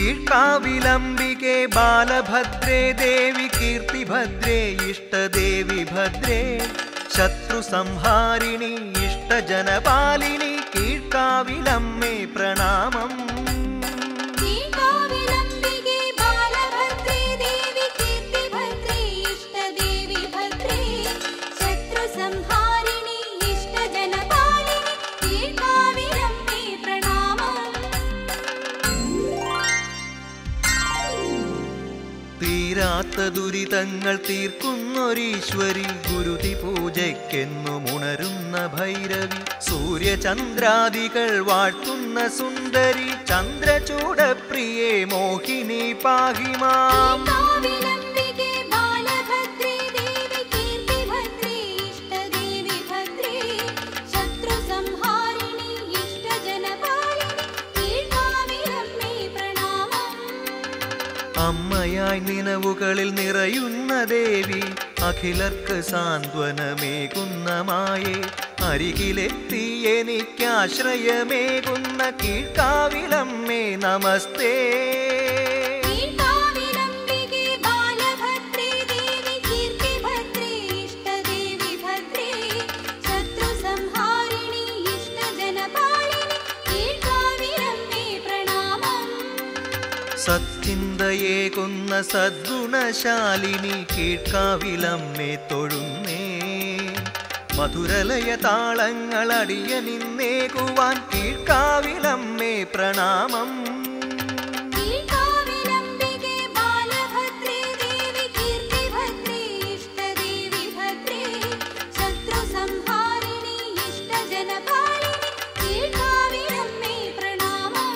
കീഴ്ക്കാവിലംബികെ ബാലഭദ്രേ ദേവി കീർത്തിഭദ്രേ ഇഷ്ടദേവി ഭദ്രേ ശത്രു സംഹാരിണി ഇഷ്ടജനപാലിനി കീഴ്ക്കാവിലമ്മേ പ്രണാമം ശ്രീകാവിലംബികെ ബാലഭദ്രേ ദേവി കീർത്തിഭദ്രേ ഇഷ്ടദേവി ഭദ്രേ ശത്രുസംഹാരിണി ഇഷ്ടജനപാലിനി ശ്രീകാവിലംബേ പ്രണാമം തീരാത്ത ദുരിതങ്ങൾ തീർക്കുന്നൊരീശ്വരി ഗുരുതി പൂജയ്ക്കെന്നും ഉണരുന്ന ഭൈരവി സൂര്യചന്ദ്രാദികൾ വാഴ്ത്തുന്ന സുന്ദരി ചന്ദ്രചൂടപ്രിയേ മോഹിനി പാഹിമാം ശ്രീകാവിലംബികെ ബാലഭദ്രേ ദേവി കീർത്തിഭദ്രേ ഇഷ്ടദേവി ഭദ്രേ ശത്രുസംഹാരിണി ഇഷ്ടജനപാലിനി ശ്രീകാവിലംബേ പ്രണാമം അമ്മയായി നിലവുകളിൽ നിറയുന്ന ദേവി അഖിലർക്ക് സാന്ത്വനമേകുന്ന മായേ അരികിലെത്തി എനിക്കാശ്രയമേകുന്ന കീഴ്ക്കാവിലമ്മേ നമസ്തേ ശ്രീകാവിലംബികെ ബാലഭദ്രേ ദേവി കീർത്തിഭദ്രേ ഇഷ്ടദേവി ഭദ്രേ ശത്രുസംഹാരിണി ഇഷ്ടജനപാലിനി ശ്രീകാവിലംബേ പ്രണാമം സച്ചിന്തയേകുന്ന സദ്ഗുണശാലിനി കീഴ്ക്കാവിലമ്മേ തൊഴുന്നേ മധുരലയ താളങ്ങളടിയ നിന്നേകുവാൻ കീഴ്ക്കാവിലമ്മേ പ്രണാമം ശ്രീകാവിലംബികെ ബാലഭദ്രേ ദേവി കീർത്തിഭദ്രേ ഇഷ്ടദേവി ഭദ്രേ ശത്രുസംഹാരിണി ഇഷ്ടജനപാലിനി ശ്രീകാവിലംബേ പ്രണാമം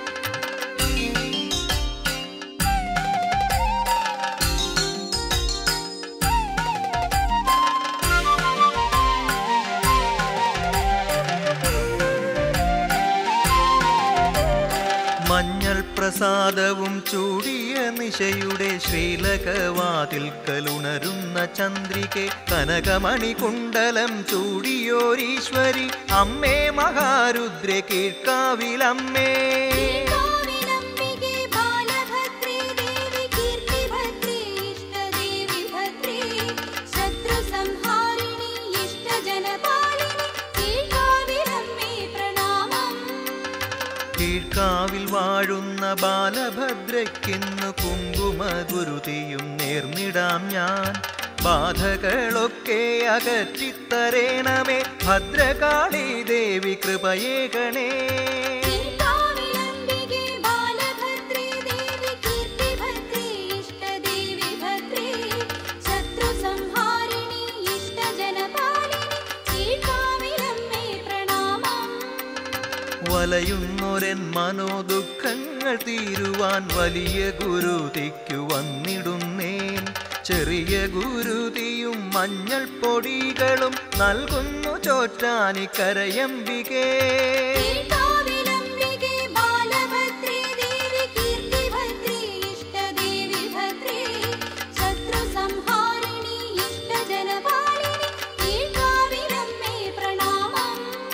മഞ്ഞൾ പ്രസാദവും ചൂടിയ നിശയുടെ ശ്രീലകവാതിൽക്കലുണരുന്ന ചന്ദ്രികെ കനകമണി കുണ്ടലം ചൂടിയോരീശ്വരി അമ്മേ മഹാരുദ്ര കീഴ്ക്കാവിലമ്മേ ശ്രീകാവിലംബികെ ബാലഭദ്രേ ദേവി കീർത്തിഭദ്രേ ഇഷ്ടദേവി ഭദ്രേ ശത്രുസംഹാരിണി ഇഷ്ടജനപാലിനി ശ്രീകാവിലമ്മേ പ്രണാമം കീഴ്ക്കാവിൽ വാഴുന്ന ബാലഭദ്രയ്ക്കിന്ന് കുങ്കുമ ഗുരുതിയും നേർന്നിടാം ഞാൻ ബാധകളൊക്കെ അകറ്റിത്തരേണമേ ഭദ്രകാളി ദേവി കൃപയേകണേ ശ്രീകാവിലംബികെ ബാലഭദ്രേ ദേവി കീർത്തിഭദ്രേ ഇഷ്ടദേവി ഭദ്രേ ശത്രുസംഹാരിണി ഇഷ്ടജനപാലിനി ശ്രീകാവിലമ്മേ പ്രണാമം വലയുന്നൊരൻ മനോദുഃഖങ്ങൾ തീരുവാൻ വലിയ ഗുരുതിക്കു വന്നിടുന്നേൻ ചെറിയ ഗുരുതിയും മഞ്ഞൾ പൊടികളും നൽകുന്നു ചോറ്റാനിക്കരയമ്പികേ ശ്രീകാവിലംബികെ ബാലഭദ്രേ ദേവി കീർത്തിഭദ്രേ ഇഷ്ടദേവി ഭദ്രേ ശത്രുസംഹാരിണി ഇഷ്ടജനപാലിനി ശ്രീകാവിലമ്മേ പ്രണാമം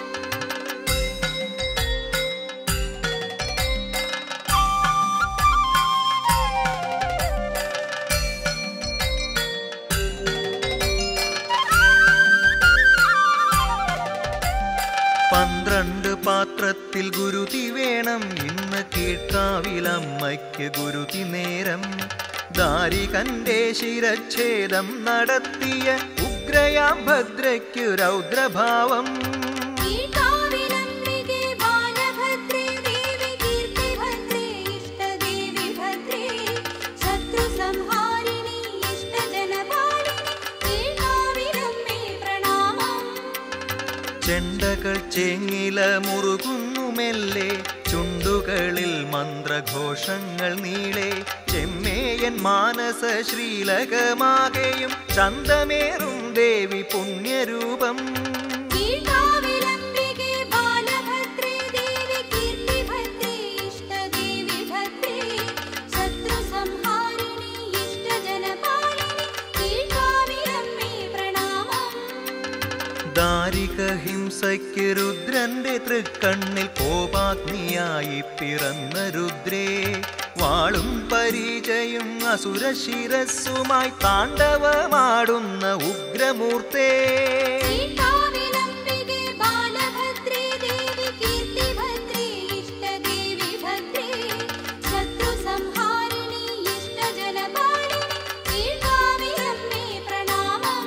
പന്ത്രണ്ട് പാത്രത്തിൽ ഗുരുതി വേണം ഇന്ന് കീഴ്ക്കാവിലമ്മയ്ക്ക് ഗുരുതി നേരം ദാരികന്റെ ശിരച്ഛേദം നടത്തിയ ഉഗ്രയാം ഭദ്രയ്ക്കു രൗദ്രഭാവം ശ്രീകാവിലംബികെ ബാലഭദ്രേ ദേവി കീർത്തിഭദ്രേ ഇഷ്ടദേവി ഭദ്രേ ശത്രുസംഹാരിണി ഇഷ്ടജനപാലിനി ശ്രീകാവിലമ്മേ പ്രണാമം ചെണ്ടകൾ ചേങ്ങില മുറുകുന്നുമെല്ലെ ചുണ്ടുകളിൽ മന്ത്രഘോഷങ്ങൾ നീളെ ചെമ്മേയൻ മാനസ ശ്രീലകമാകെയും ചന്തമേറും ദേവി പുണ്യരൂപം ശ്രീകാവിലംബികെ ബാലഭദ്രേ ദേവി കീർത്തിഭദ്രേ ഇഷ്ടദേവി ഭദ്രേ ശത്രുസംഹാരിണി ഇഷ്ടജനപാലിനി ശ്രീകാവിലമ്മേ പ്രണാമം ദാരിക ഹിംസയ്ക്ക് രുദ്രന്റെ തൃക്കണ്ണിൽ കോപാഗ്നിയായി പിറന്ന രുദ്രേ വാളും പരിചയും അസുരശിരസ്സുമായി താണ്ഡവമാടുന്ന ഉഗ്രമൂർത്തേ ശ്രീകാവിലംബികെ ബാലഭദ്രേ ദേവി കീർത്തിഭദ്രേ ഇഷ്ടദേവി ഭദ്രേ ശത്രുസംഹാരിണി ഇഷ്ടജനപാലിനി ശ്രീകാവിലമ്മേ പ്രണാമം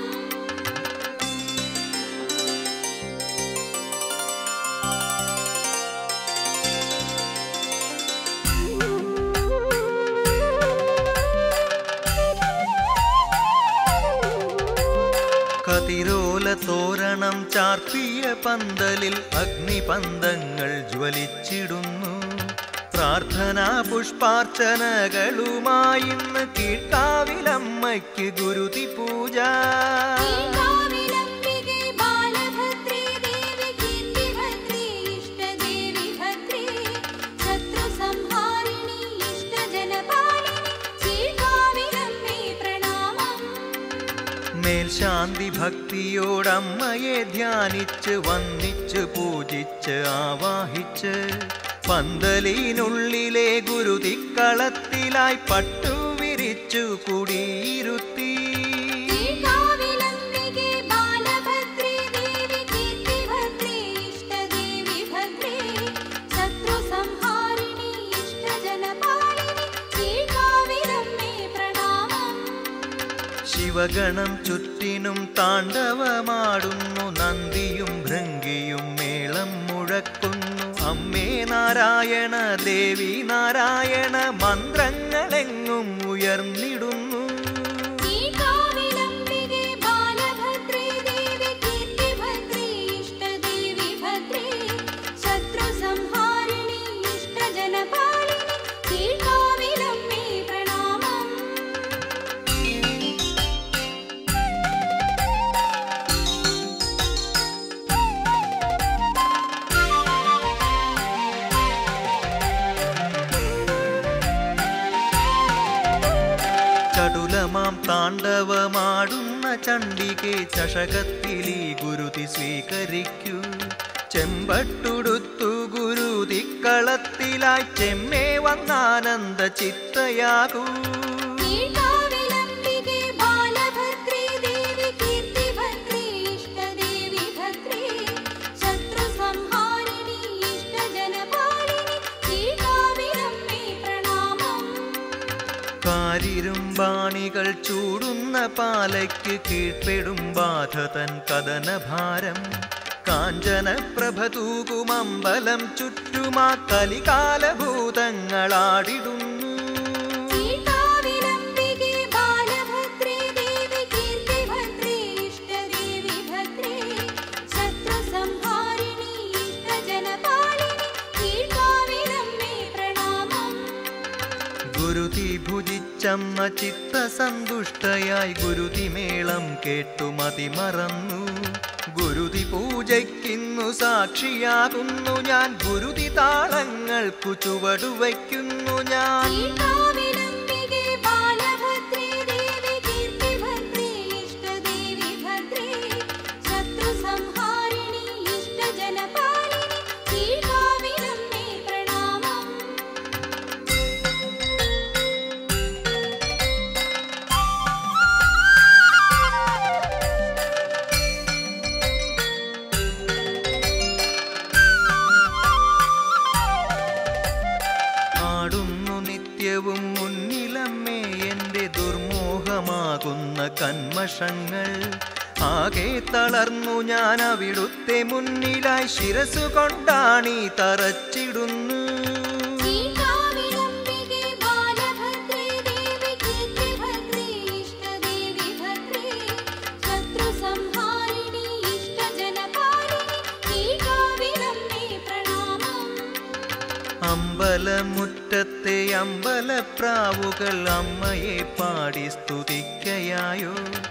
കതിരോല തോരണം ചാർത്തിയ പന്തലിൽ അഗ്നിപന്തങ്ങൾ ജ്വലിച്ചിടുന്നു പ്രാർത്ഥനാ പുഷ്പാർച്ചനകളുമായി ഇന്ന് കീഴ്ക്കാവിലമ്മയ്ക്ക് ഗുരുതി പൂജ ശ്രീകാവിലംബികെ ബാലഭദ്രേ ദേവി കീർത്തിഭദ്രേ ഇഷ്ടദേവി ഭദ്രേ ശത്രുസംഹാരിണി ഇഷ്ടജനപാലിനി ശ്രീകാവിലമ്മേ പ്രണാമം മേൽശാന്തി ഭക്തിയോടമ്മയെ ധ്യാനിച്ച് വന്നിച്ച് പൂജിച്ച് ആവാഹിച്ച് പന്തലിനുള്ളിലെ ഗുരുതിക്കളത്തിലായി പട്ടുവിരിച്ചു കുടിയിരുത്തി ശ്രീകാവിലംബികെ ബാലഭദ്രേ ദേവി കീർത്തിഭദ്രേ ഇഷ്ടദേവി ഭദ്രേ ശത്രുസംഹാരിണി ഇഷ്ടജനപാലിനി ശ്രീകാവിലമ്മേ പ്രണാമം ശിവഗണം ചുറ്റിനും താണ്ഡവമാടുന്നു നന്ദിയും ഭൃങ്കിയും മേളം മുഴക്കുന്നു അമ്മേ നാരായണ ദേവി നാരായണ മന്ത്രങ്ങളെങ്ങും ഉയർന്നിടുന്നു ശ്രീകാവിലംബികെ ബാലഭദ്രേ ദേവി കീർത്തിഭദ്രേ ഇഷ്ടദേവി ഭദ്രേ ശത്രുസംഹാരിണി ഇഷ്ടജനപാലിനി ശ്രീകാവിലമ്മേ പ്രണാമം ചടുലമാം താണ്ഡവമാടുന്ന ചണ്ഡികെ ചഷകത്തിലീ ഗുരുതി സ്വീകരിക്കൂ ചെമ്പട്ടുടുത്തു ഗുരുതിക്കളത്തിലായി ചെമ്മേ വന്നാനന്ദ ചിത്തയാകൂ ശ്രീകാവിലംബികെ ബാലഭദ്രേ ദേവി കീർത്തിഭദ്രേ ഇഷ്ടദേവി ഭദ്രേ ശത്രുസംഹാരിണി ഇഷ്ടജനപാലിനി ശ്രീകാവിലമ്മേ പ്രണാമം കാരിരും ബാണികൾ ചൂടുന്ന പാലയ്ക്ക് കീഴ്പ്പെടും ബാധതൻ കഥനഭാരം കാഞ്ചനപ്രഭ തൂകുമമ്പലം ചുറ്റുമാ കലികാലഭൂതങ്ങളാടിടുന്നു ശ്രീകാവിലംബികെ ബാലഭദ്രേ ദേവി കീർത്തിഭദ്രേ ഇഷ്ടദേവി ഭദ്രേ ശത്രുസംഹാരിണി ഇഷ്ടജനപാലിനി ശ്രീകാവിലമ്മേ പ്രണാമം ഗുരുതി ഭുജിച്ചമ്മ ചിത്തസന്തുഷ്ടയായി ഗുരുതി മേളം കേട്ടു മതിമറന്നു ഗുരുതി പൂജയ്ക്കിന്നു സാക്ഷിയാകുന്നു ഞാൻ ഗുരുതി താളങ്ങൾക്കു ചുവടുവയ്ക്കുന്നു ഞാൻ ശ്രീകാവിലംബികെ ബാലഭദ്രേ ദേവി കീർത്തിഭദ്രേ ഇഷ്ടദേവി ഭദ്രേ ശത്രുസംഹാരിണി ഇഷ്ടജനപാലിനി ശ്രീകാവിലമ്മേ പ്രണാമം ആടുന്നു നിത്യവും മുന്നിലമ്മേ എൻ്റെ ദുർമോഹമാകുന്ന കന്മഷങ്ങൾ ആകെ തളർന്നു ഞാൻ അവിടുത്തെ മുന്നിലായി ശിരസു കൊണ്ടാണീ തറച്ചിടുന്നു ശ്രീകാവിലംബികെ ബാലഭദ്രേ ദേവി കീർത്തിഭദ്രേ ഇഷ്ടദേവി ഭദ്രേ ശത്രുസംഹാരിണി ഇഷ്ടജനപാലിനി ശ്രീകാവിലമ്മേ പ്രണാമം അമ്പലമുറ്റത്തെ അമ്പലപ്രാവുകൾ അമ്മയെ പാടി സ്തുതിക്കയായോ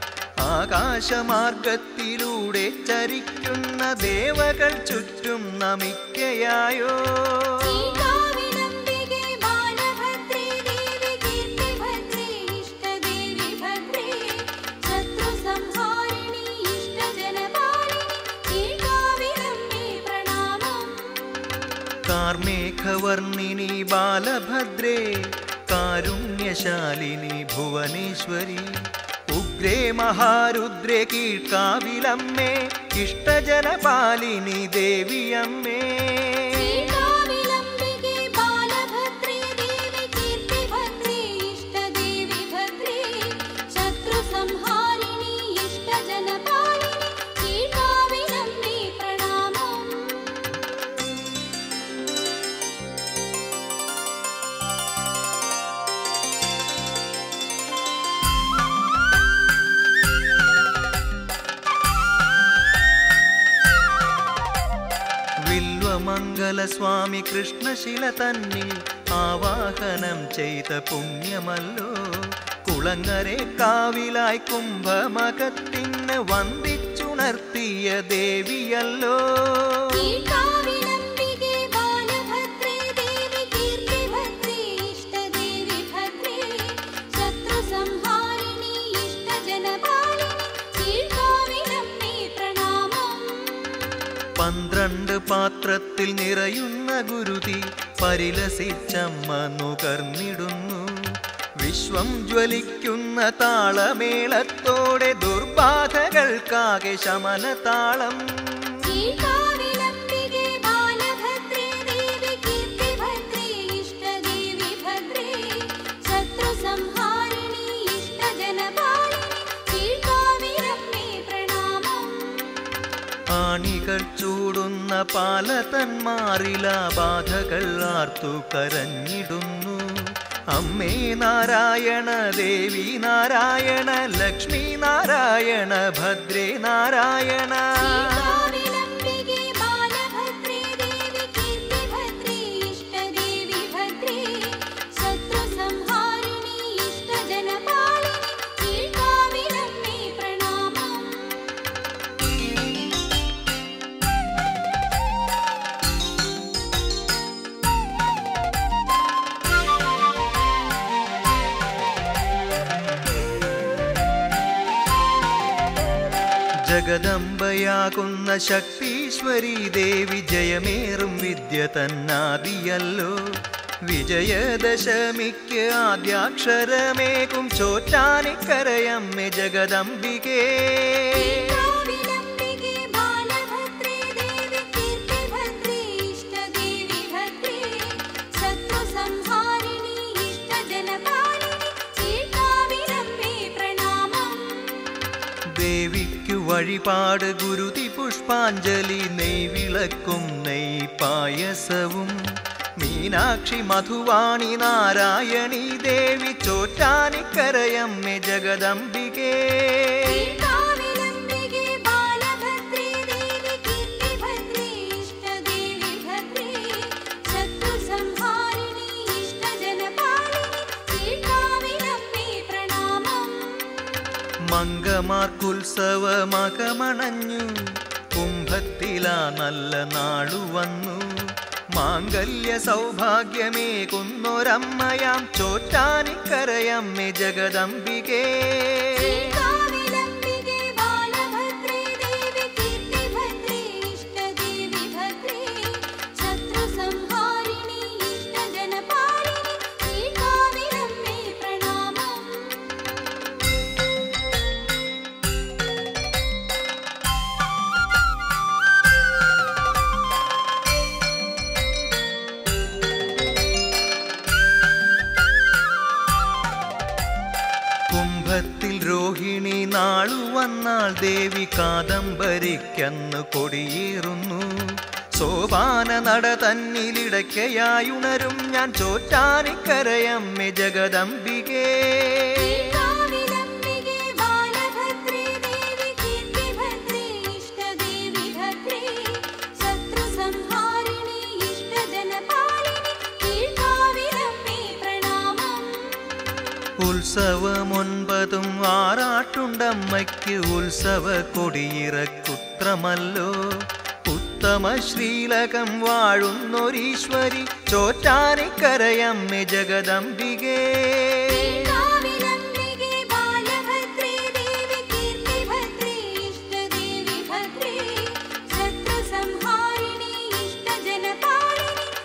ആകാശമാർഗത്തിലൂടെ ചരിക്കുന്ന ദേവകൾ ചുറ്റും നമിക്കയായോ ശ്രീകാവിലംബികെ ബാലഭദ്രേ ദേവി കീർത്തിഭദ്രേ ഇഷ്ടദേവി ഭദ്രേ ശത്രുസംഹാരിണി ഇഷ്ടജനപാലിനി ശ്രീകാവിലമ്മേ പ്രണാമം കാർമേഘവർണിനി ബാലഭദ്രേ കാരുണ്യശാലിനി ഭുവനേശ്വരി ഉഗ്രേ മഹാരുദ്രേ കീഴ്ക്കാവിലമ്മേ ഇഷ്ടജനപാലിനി ദേവിയമ്മേ ശ്രീകാവിലംബികെ ബാലഭദ്രേ ദേവി കീർത്തിഭദ്രേ ഇഷ്ടദേവി ഭദ്രേ ശത്രുസംഹാരിണി ഇഷ്ടജനപാലിനി ശ്രീകാവിലംബേ പ്രണാമം വില്വമംഗല സ്വാമി കൃഷ്ണശില തന്നിൽ ആവാഹനം ചെയ്ത പുണ്യമല്ലോ കുളങ്ങരെ കാവിലായി കുംഭമകത്തിന് വന്ദിച്ചുണർത്തിയ ദേവിയല്ലോ ശ്രീകാവിലംബികെ ബാലഭദ്രേ ദേവി കീർത്തിഭദ്രേ ഇഷ്ടദേവി ഭദ്രേ ശത്രുസംഹാരിണി ഇഷ്ടജനപാലിനി ശ്രീകാവിലംബേ പ്രണാമം പന്ത്രണ്ട് പാത്രത്തിൽ നിറയുന്ന ഗുരുതി പരിലസിച്ചമ്മ നുകർന്നിടുന്നു വിശ്വം ജ്വലിക്കുന്ന താളമേളത്തോടെ ദുർബാധകൾക്കാകെ ശമനതാളം ശ്രീകാവിലംബികെ ബാലഭദ്രേ ദേവി കീർത്തിഭദ്രേ ഇഷ്ടദേവി ഭദ്രേ ശത്രുസംഹാരിണി ഇഷ്ടജനപാലിനി ശ്രീകാവിലംബേ പ്രണാമം ആണികൾ ചൂടുന്ന പാലതന്മാറില ബാധകൾ ആർത്തു കരഞ്ഞിടുന്നു അമ്മേ നാരായണ ദേവി നാരായണ ലക്ഷ്മി നാരായണ ഭദ്രേ നാരായണ ശ്രീകാവിലംബികെ ബാലഭദ്രേ ദേവി കീർത്തിഭദ്രേ ഇഷ്ടദേവി ഭദ്രേ ശത്രുസംഹാരിണി ഇഷ്ടജനപാലിനി ശ്രീകാവിലംബേ പ്രണാമം ജഗദംബയാകുന്ന ശക്തീശ്വരി ദേവി ജയമേറും വിദ്യ തന്നാദിയല്ലോ വിജയദശമിക്ക് ആദ്യാക്ഷരമേകും ചോറ്റാനിക്കരയമ്മേ ജഗദംബികേ ശ്രീകാവിലംബികെ ബാലഭദ്രേ ദേവി കീർത്തിഭദ്രേ ഇഷ്ടദേവി ഭദ്രേ ശത്രുസംഹാരിണി ഇഷ്ടജനപാലിനി ശ്രീകാവിലംബേ പ്രണാമം ദേവിക്കു വഴിപാട് ഗുരുതി പുഷ്പാഞ്ജലി നെയ്വിളക്കും നെയ് പായസവും മീനാക്ഷി മധുവാണി നാരായണി ദേവി ചോറ്റാനിക്കരയമ്മേ ജഗദംബികേ ശ്രീകാവിലംബികെ ബാലഭദ്രേ ദേവി കീർത്തിഭദ്രേ ഇഷ്ടദേവി ഭദ്രേ ശത്രുസംഹാരിണി ഇഷ്ടജനപാലിനി ശ്രീകാവിലംബേ പ്രണാമം മംഗമാർക്കുത്സവമകമണഞ്ഞു കുംഭത്തിലാ നല്ല നാളു വന്നു മാംഗല്യ സൗഭാഗ്യമേകുന്നൊരമ്മയാം ചോറ്റാനിക്കരയമ്മേ ജഗദംബികേ ശ്രീകാവിലംബികെ ബാലഭദ്രേ ദേവി കീർത്തിഭദ്രേ ഇഷ്ടദേവി ഭദ്രേ ശത്രുസംഹാരിണി ഇഷ്ടജനപാലിനി ശ്രീകാവിലംബേ പ്രണാമം കുംഭത്തിൽ രോഹിണി നാളു വന്നാൾ ദേവി കാദംബരിക്കന്ന് കൊടിയേറുന്നു സോപാന നട തന്നിലിടയ്ക്കയായുണരും ഞാൻ ചോറ്റാനിക്കരയമ്മേ ജഗദംബികേ ശ്രീകാവിലംബികെ ബാലഭദ്രേ ദേവി കീർത്തിഭദ്രേ ഇഷ്ടദേവി ഭദ്രേ ശത്രുസംഹാരിണി ഇഷ്ടജനപാലിനി ശ്രീകാവിലംബേ പ്രണാമം ഉത്സവമൊൻപതും ആറാട്ടുണ്ടമ്മയ്ക്ക് ഉത്സവ കൊടിയിറക്കുത്രമല്ലോ ഉത്തമ ശ്രീലകം വാഴുന്നൊരീശ്വരി ചോറ്റാനിക്കരയമ്മേ ജഗദംബികേ ശ്രീകാവിലംബികെ ബാലഭദ്രേ ദേവി കീർത്തിഭദ്രേ ഇഷ്ടദേവി ഭദ്രേ ശത്രുസംഹാരിണി ഇഷ്ടജനപാലിനി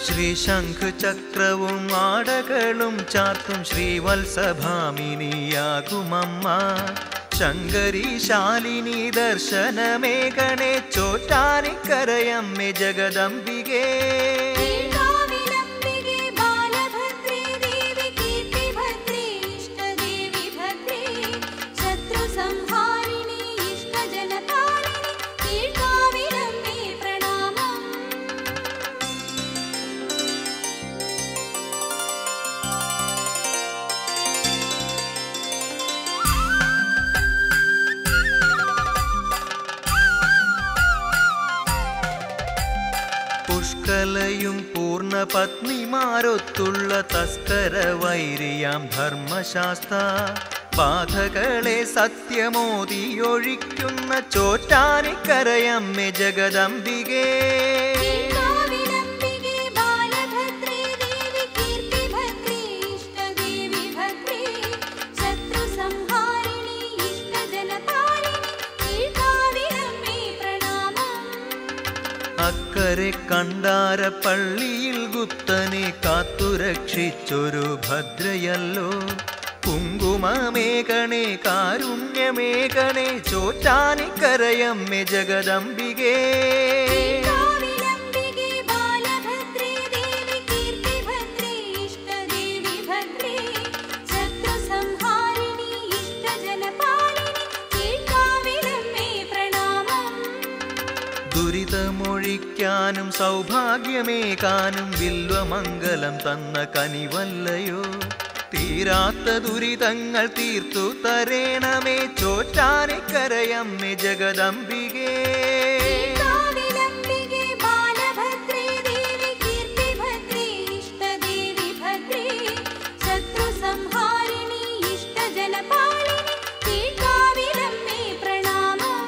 ശ്രീശംഖ് ചക്രവും ആടകളും ചാർത്തും ശ്രീവത്സഭാമിനിയാകുമമ്മ ശങ്കരി ശാലിനി ദർശനമേകണേ ചോറ്റാനിക്കരയമ്മേ ജഗദംബികേ ീർഘാവിലംബികേ ബാലഭദ്രേ ദേവി കീർത്തിഭദ്രേ ഇഷ്ടദേവി ഭദ്രേ ശത്രുസംഹാരിണി ഇഷ്ടജനപാലിനി കീഴ്കാവിലംബേ പ്രണാമം പുഷ്കലയും പൂർണ്ണ പത്നിമാരൊത്തുള്ള തസ്കര വൈരിയാം ധർമ്മശാസ്ത്ര ബാധകളെ സത്യമോദിയൊഴിക്കുന്ന ചോറ്റാനിക്കരയമ്മേ ജഗദംബികേ ീർഘാവിലംബികേ ബാലഭദ്രേ ദേവി കീർത്തിഭദ്രേ ഇഷ്ടദേവി ഭദ്രേ ശത്രുസംഹാരിണി ഇഷ്ടജനപാലിനി കീഴ്കാവിലംബേ പ്രണാമം അക്കരെ കണ്ടാര പള്ളിയിൽ ഗുപ്തനെ കാത്തുരക്ഷിച്ചൊരു ഭദ്രയല്ലോ കുങ്കുമമേകണേ കാരുണ്യമേകണേ ചോറ്റാനിക്കരയമ്മേ ജഗദംബികേ ീർഘാവിലംബികേ ബാലഭദ്രേ ദേവി കീർത്തിഭദ്രേ ഇഷ്ടദേവി ഭദ്രേ ശത്രുസംഹാരിണി ഇഷ്ടജനപാലിനി കീഴ്കാവിലംബേ പ്രണാമം ദുരിതമൊഴിക്കാനും സൗഭാഗ്യമേകാനും വില്വമംഗലം തന്ന കനിവല്ലയോ തീരാത്ത ദുരിതങ്ങൾ തീർത്തു തരേണമേ ചോറ്റാനിക്കരയമ്മേ ജഗദംബികേ ീർഘാവിലംബികേ ബാലഭദ്രേ ദേവി കീർത്തിഭദ്രേ ഇഷ്ടദേവി ഭദ്രേ ശത്രുസംഹാരിണി ഇഷ്ടജനപാലിനി കീഴ്കാവിലംബേ പ്രണാമം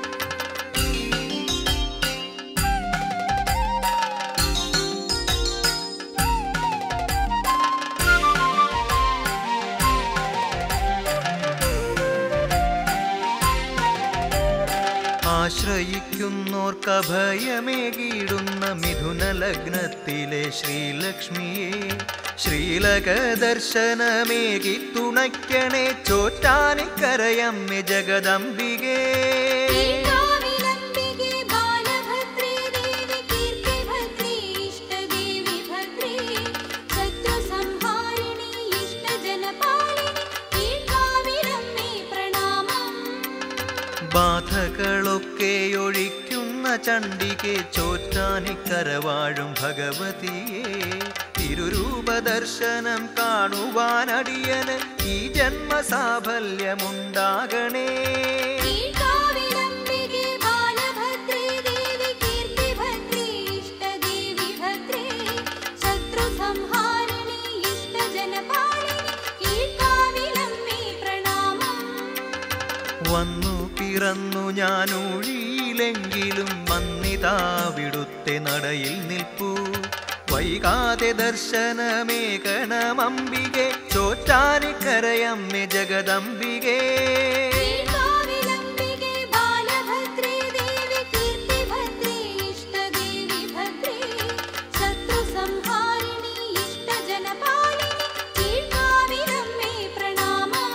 ആശ്രയിക്കുന്നോർക്കഭയമേകിടുന്ന മിഥുന ലഗ്നത്തിലെ ശ്രീലക്ഷ്മിയെ ശ്രീലക ദർശനമേകി തുണയ്ക്കണേ ചോറ്റാനിക്കരയമ്മേ ജഗദംബികേ ീർഘാവിലംബികേ ബാലഭദ്രേ ദേവി കീർത്തിഭദ്രേ ഇഷ്ടദേവി ഭദ്രേ ശത്രുസംഹാരിണി ഇഷ്ടജനപാലിനി കീഴ്കാവിലംബേ പ്രണാമം ബാധകളൊക്കെ ഒഴിക്കുന്ന ചണ്ഡികെ ചോറ്റാനിക്കരവാഴും ഭഗവതിയെ തിരുരൂപദർശനം കാണുവാനടിയന് ഈ ജന്മസാഫല്യമുണ്ടാകണേ ീർഘാവിലംബികേ ബാലഭദ്രേ ദേവി കീർത്തിഭദ്രേ ഇഷ്ടദേവി ഭദ്രേ ശത്രുസംഹാരിണി ഇഷ്ടജനപാലിനി കീഴ്കാവിലംബേ പ്രണാമം വന്നു പിറന്നു ഞാൻ ഒഴിയിലെങ്കിലും വന്നിതാവിടുത്തെ നടയിൽ നിൽപ്പൂ വൈകാതെ ദർശനമേകണമംബികെ ചോറ്റാനിക്കരയമ്മേ ജഗദംബികേ ീർഘാവിലംബികേ ബാലഭദ്രേ ദേവി കീർത്തിഭദ്രേ ഇഷ്ടദേവി ഭദ്രേ ശത്രുസംഹാരിണി ഇഷ്ടജനപാലിനി കീഴ്കാവിലംബേ പ്രണാമം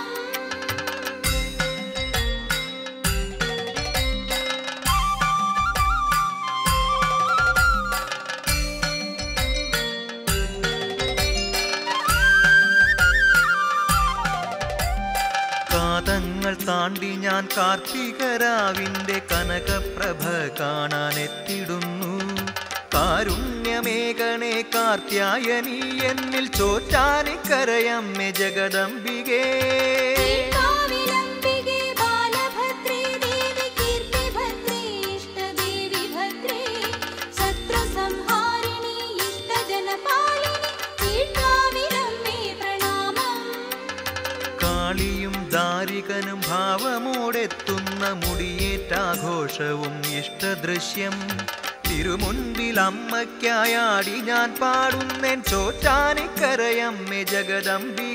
കാതങ്ങൾ താണ്ടി ഞാൻ കാർത്തികരാവിന്റെ കനകപ്രഭ കാണാനെത്തിടുന്നു കാരുണ്യമേകണേ കാർത്യായനി എന്നിൽ ചോറ്റാനിക്കരയമ്മേ ജഗദംബികേ ീർഘാവിലംബികേ ബാലഭദ്രേ ദേവി കീർത്തിഭദ്രേ ഇഷ്ടദേവി ഭദ്രേ ശത്രുസംഹാരിണി ഇഷ്ടജനപാലിനി കീഴ്കാവിലംബേ പ്രണാമം കാളിയും ദാരികനും ഭാവമോടെത്തുന്ന മുടിയേറ്റാഘോഷവും ഇഷ്ടദൃശ്യം തിരുമുൻപിൽ അമ്മയ്ക്കായാടി ഞാൻ പാടുന്നേൻ ചോറ്റാനിക്കരയമ്മേ ജഗദംബി